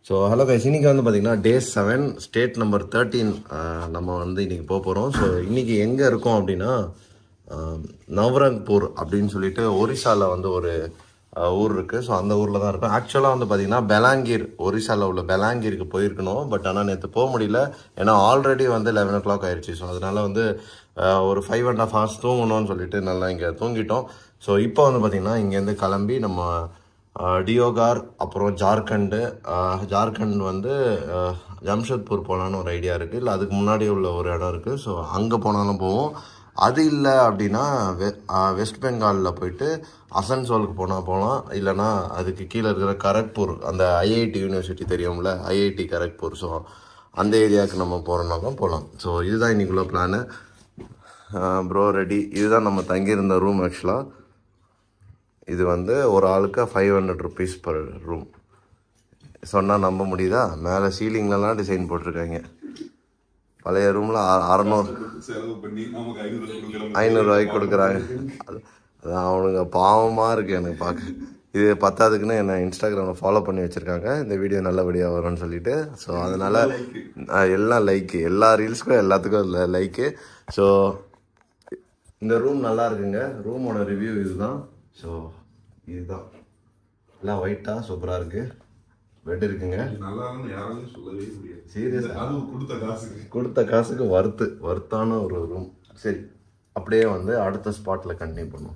So hello guys இன்னைக்கு வந்து பார்த்தீங்கன்னா day seven state number thirteen நம்ம வந்து இன்னைக்கு போக போகிறோம் ஸோ இன்னைக்கு எங்கே இருக்கோம் அப்படின்னா ஆஹ், நவரங்பூர் அப்படின்னு சொல்லிட்டு ஒரிசால வந்து ஒரு ஆஹ், ஊர் இருக்குது ஸோ அந்த ஊரில் தான் இருக்கும் ஆக்சுவலாக வந்து பார்த்தீங்கன்னா பெலாங்கீர் ஒரிசால உள்ள பெலாங்கீருக்கு போயிருக்கணும் பட் ஆனால் நேற்று போக முடியல ஏன்னா ஆல்ரெடி வந்து லெவன் ஓ கிளாக் ஆயிடுச்சு ஸோ அதனால வந்து ஆஹ், ஒரு ஃபைவ் அண்ட் ஹாஃப் ஹவர்ஸ் தூங்கணும்னு சொல்லிட்டு நல்லா இங்கே தூங்கிட்டோம் ஸோ இப்போ வந்து பார்த்தீங்கன்னா இங்கேருந்து கிளம்பி நம்ம ஆஹ் டியோகார் அப்புறம் ஜார்க்கண்டு ஆஹ் ஜார்க்கண்ட் வந்து ஆஹ் ஜம்ஷெட்பூர் போகலான்னு ஒரு ஐடியா இருக்குது இல்லை அதுக்கு முன்னாடி உள்ள ஒரு இடம் இருக்குது ஸோ அங்கே போனாலும் போவோம் அது இல்லை அப்படின்னா வெ ஆஹ் வெஸ்ட் பெங்காலில் போயிட்டு அசன்சோலுக்கு போனால் போகலாம் இல்லைன்னா அதுக்கு கீழே இருக்கிற கரக்பூர் அந்த ஐஐடி யூனிவர்சிட்டி தெரியும்ல ஐஐடி கரக்பூர் ஸோ அந்த ஏரியாவுக்கு நம்ம போகிறோம்னாலும் போகலாம் ஸோ இதுதான் இன்னைக்குள்ள பிளானு ப்ரோ ரெடி இதுதான் நம்ம தங்கியிருந்த ரூம் ஆக்சுவலாக இது வந்து ஒரு ஆளுக்கு five hundred rupees per room சொன்னால் நம்ப முடியுதா மேலே சீலிங்லலாம் டிசைன் போட்டிருக்காங்க பழைய ரூமில் அறநூறு செலவு பண்ணி நமக்கு ஐநூறு கொடுக்குற ஐநூறுரூவாய்க்கு கொடுக்குறாங்க அது அதான் அவனுங்க பாவமாக இருக்குது எனக்கு பார்க்க இது பத்தாவதுக்குன்னு என்னை இன்ஸ்டாகிராமில் ஃபாலோ பண்ணி வச்சுருக்காங்க இந்த வீடியோ நல்லபடியாக வரும்னு சொல்லிட்டு ஸோ அதனால் எல்லாம் லைக்கு எல்லா ரீல்ஸ்க்கும் எல்லாத்துக்கும் லைக்கு ஸோ இந்த ரூம் நல்லா இருக்குங்க ரூமோட ரிவ்யூ இதுதான் ஸோ இதுதான் எல்லாம் ஒயிட்டாக சூப்பராக இருக்குது பெட் இருக்குங்க நல்லா இருக்குன்னு யாராலையும் சொல்லவே முடியாது Serious ஆ? அதுவும் கொடுத்த காசுக்கு கொடுத்த காசுக்கு வறுத்து வறுத்தான ஒரு ரூம் சரி அப்படியே வந்து அடுத்த ஸ்பாட்டில் கண்டினியூ பண்ணுவோம்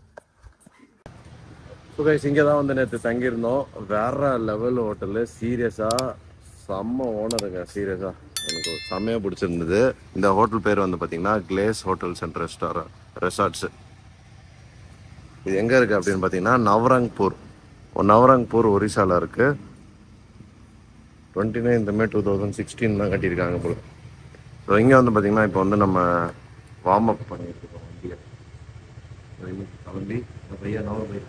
ஸோ கைஸ் இங்கே தான் வந்து நேற்று தங்கியிருந்தோம் வேற லெவல் ஹோட்டலு சீரியஸாக செம்ம ஓனருங்க சீரியஸாக எனக்கு செம்மையாக பிடிச்சிருந்தது இந்த ஹோட்டல் பேர் வந்து பார்த்தீங்கன்னா கிளேஸ் ஹோட்டல்ஸ் அண்ட் ரெஸ்டாரண்ட் ரெசார்ட்ஸு இது எங்கே இருக்குது அப்படின்னு பார்த்தீங்கன்னா நவரங்பூர் நவரங்பூர் ஒரிசால இருக்குது twenty nine May two thousand sixteen தான் கட்டியிருக்காங்க போல ஸோ இங்கே வந்து பார்த்தீங்கன்னா இப்போ வந்து நம்ம வார்ம் அப் பண்ணிட்டு இருக்கோம் வண்டியை So, இன்னைக்கு கிளம்பி பையா நவ பையா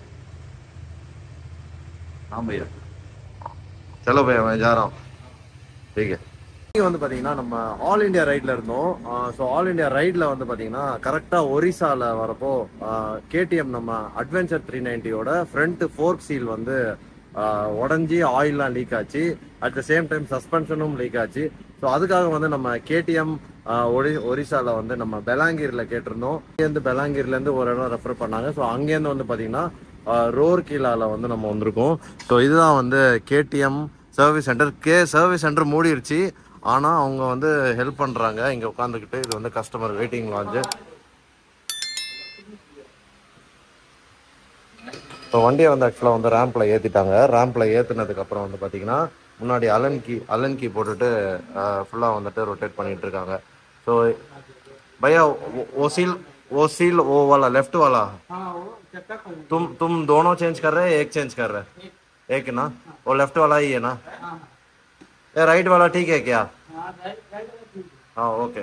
हाँ भैया चलो भैया मैं जा रहा हूँ ठीक है இங்கே வந்து பார்த்தீங்கன்னா நம்ம ஆல் இந்தியா ரைடில் இருந்தோம் ஸோ ஆல் இந்தியா ரைடில் வந்து பார்த்தீங்கன்னா கரெக்டாக ஒரிசாவில் வரப்போ கேடிஎம் நம்ம அட்வென்ச்சர் த்ரீ நைன்ட்டியோட ஃப்ரண்ட் ஃபோர்க் சீல் வந்து ஆஹ், உடைஞ்சி ஆயில்லாம் லீக் ஆச்சு அட் த சேம் டைம் சஸ்பென்ஷனும் லீக் ஆச்சு ஸோ அதுக்காக வந்து நம்ம கேடிஎம் ஒரி ஒரிசாவில் வந்து நம்ம பெலாங்கீரில் கேட்டிருந்தோம் இங்கேருந்து பெலாங்கீர்லேருந்து ஒரு இடம் ரெஃபர் பண்ணாங்க ஸோ அங்கேருந்து வந்து பார்த்தீங்கன்னா ரோர் கீழால வந்து நம்ம வந்திருக்கோம் ஸோ இதுதான் வந்து கேடிஎம் சர்வீஸ் சென்டர் கே சர்வீஸ் சென்டர் மூடிருச்சு ஆனால் அவங்க வந்து ஹெல்ப் பண்ணுறாங்க இங்கே உட்காந்துக்கிட்டு இது வந்து கஸ்டமர் வெயிட்டிங் லாஞ்சு இப்போ வண்டியை வந்து ஆக்சுவலாக வந்து ரேம்பில் ஏற்றிட்டாங்க ரேம்பில் ஏற்றுனதுக்கப்புறம் வந்து பார்த்தீங்கன்னா முன்னாடி அலன் கீ அலன் கீ போட்டுட்டு ஃபுல்லாக வந்துட்டு ரொட்டேட் பண்ணிட்டு இருக்காங்க ஸோ भैया वो वो सील वो सील वो वाला लेफ्ट वाला तुम तुम दोनों चेंज कर रहे हैं एक चेंज कर रहे हैं एक ना वो लेफ्ट वाला ही है ना ये राइट वाला ठीक है क्या हाँ ओके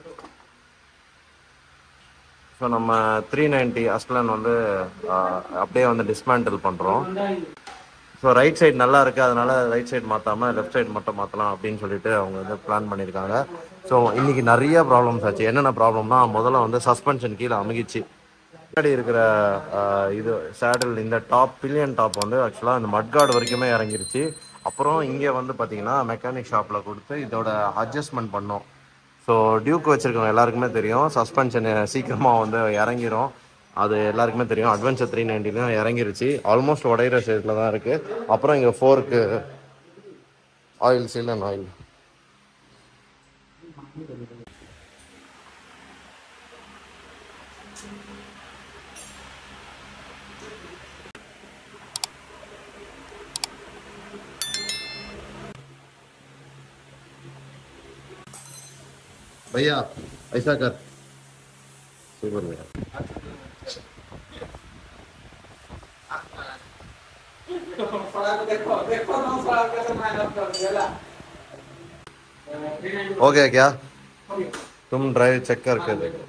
ஸோ நம்ம த்ரீ நைன்ட்டி அஸ்லன் வந்து ஆஹ், அப்படியே வந்து டிஸ்மேண்டில் பண்ணுறோம் ஸோ ரைட் சைடு நல்லா இருக்கு அதனால ரைட் சைடு மாற்றாம லெஃப்ட் சைடு மட்டும் மாற்றலாம் அப்படின்னு சொல்லிட்டு அவங்க வந்து பிளான் பண்ணியிருக்காங்க ஸோ இன்னைக்கு நிறைய ப்ராப்ளம்ஸ் ஆச்சு என்னென்ன ப்ராப்ளம்னா முதல்ல வந்து சஸ்பென்ஷன் கீழே அமுகிச்சு பின்னாடி இருக்கிற ஆஹ், இது சேடல் இந்த டாப் பில்லியன் டாப் வந்து ஆக்சுவலாக இந்த மட்கார்டு வரைக்குமே இறங்கிருச்சு அப்புறம் இங்கே வந்து பார்த்தீங்கன்னா மெக்கானிக் ஷாப்பில் கொடுத்து இதோட அட்ஜஸ்ட்மெண்ட் பண்ணோம் ஸோ டியூக் வச்சிருக்கவங்க எல்லாருக்குமே தெரியும் சஸ்பென்ஷன் சீக்கிரமாக வந்து இறங்கிரும் அது எல்லாருக்குமே தெரியும் அட்வென்ச்சர் த்ரீ நைன்ட்டிலும் இறங்கிருச்சு ஆல்மோஸ்ட் உடையிற ஸ்டேஜில் தான் இருக்குது அப்புறம் இங்கே ஃபோருக்கு ஆயில் சீல் அண்ட் ஆயில் भैया ऐसा कर सुपर भैया हो गया क्या तुम ड्राइव चेक करके देखो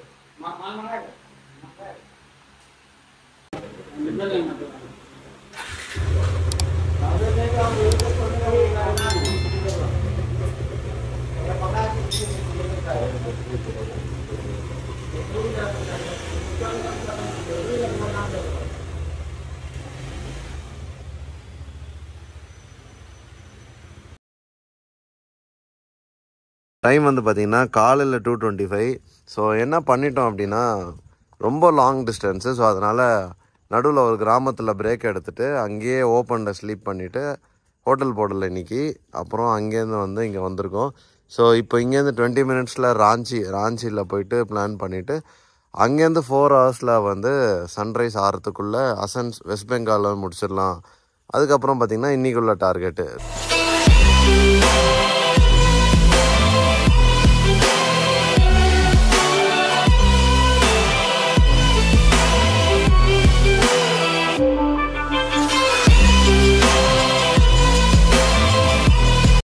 டைம் வந்து பார்த்திங்கன்னா காலையில் டூ டுவெண்ட்டி ஃபைவ் ஸோ என்ன பண்ணிட்டோம் அப்படின்னா ரொம்ப லாங் டிஸ்டன்ஸு ஸோ அதனால் நடுவில் ஒரு கிராமத்தில் பிரேக் எடுத்துகிட்டு அங்கேயே ஓப்பனில் ஸ்லீப் பண்ணிவிட்டு ஹோட்டல் போடல இன்னைக்கு அப்புறம் அங்கேருந்து வந்து இங்கே வந்திருக்கோம் ஸோ இப்போ இங்கேருந்து டுவெண்ட்டி மினிட்ஸில் ராஞ்சி ராஞ்சியில் போயிட்டு பிளான் பண்ணிவிட்டு அங்கேருந்து ஃபோர் ஹவர்ஸில் வந்து சன்ரைஸ் ஆகிறதுக்குள்ளே அசன்ஸ் வெஸ்ட் பெங்காலில் முடிச்சிடலாம் அதுக்கப்புறம் பார்த்திங்கன்னா இன்றைக்குள்ள டார்கெட்டு